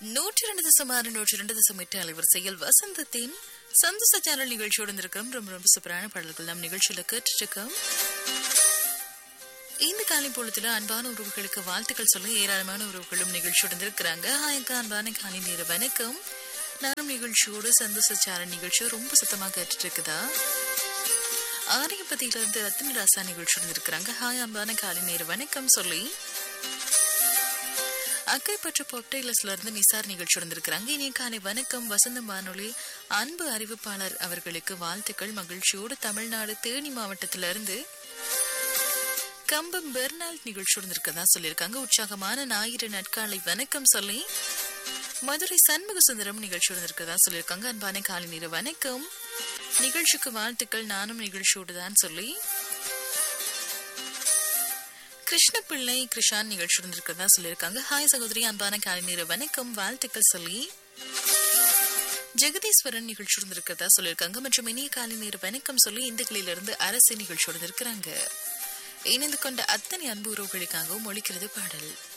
நூற்றி ரெண்டு தசம் ஆறு நூற்றி ரெண்டு தசம் எட்டு அலைவரிசையில் வசந்தத்தின் சந்தோஷ சேனல் நிகழ்ச்சியோடு இருக்கிறோம் ரொம்ப ரொம்ப சூப்பரான பாடல்கள் நம் நிகழ்ச்சியில கேட்டுருக்கோம் இந்த காலை பொழுதுல அன்பான உறவுகளுக்கு வாழ்த்துக்கள் சொல்ல ஏராளமான உறவுகளும் நிகழ்ச்சியோடு இருக்கிறாங்க ஹாயக்கா அன்பான காலை நேர வணக்கம் நானும் நிகழ்ச்சியோடு சந்தோஷ சேனல் நிகழ்ச்சியை ரொம்ப சுத்தமா கேட்டுட்டு இருக்குதா ஆரியப்பதியில இருந்து ரத்தின ராசா நிகழ்ச்சியோடு இருக்கிறாங்க ஹாய் அன்பான காலை நேர வணக்கம் சொல்லி அக்கைப்பற்ற பொப்டைலஸ்ல இருந்து நிசார் நிகழ்ச்சி இருந்திருக்கிறாங்க இனிய காலை வணக்கம் வசந்தம் வானொலி அன்பு அறிவிப்பாளர் அவர்களுக்கு வாழ்த்துக்கள் மகிழ்ச்சியோடு தமிழ்நாடு தேனி மாவட்டத்திலிருந்து கம்பம் பெர்னால்ட் நிகழ்ச்சி இருந்திருக்கதா சொல்லியிருக்காங்க உற்சாகமான ஞாயிறு நட்காலை வணக்கம் சொல்லி மதுரை சண்முக சுந்தரம் நிகழ்ச்சி இருந்திருக்கதா சொல்லியிருக்காங்க அன்பான காலை நேர வணக்கம் நிகழ்ச்சிக்கு வாழ்த்துக்கள் நானும் நிகழ்ச்சியோடு தான் சொல்லி கிருஷ்ணபிள்ளை கிருஷான் நிகழ்ச்சி இருந்திருக்கிறதா சொல்லியிருக்காங்க ஹாய் சகோதரி அன்பான காலை நேர வணக்கம் வாழ்த்துக்கள் சொல்லி ஜெகதீஸ்வரன் நிகழ்ச்சி இருந்திருக்கிறதா சொல்லியிருக்காங்க மற்றும் இனிய காலை நேர வணக்கம் சொல்லி இந்த கிளியிலிருந்து அரசு நிகழ்ச்சியோடு இருக்கிறாங்க இணைந்து கொண்ட அத்தனை அன்பு உறவுகளுக்காகவும் ஒழிக்கிறது பாடல்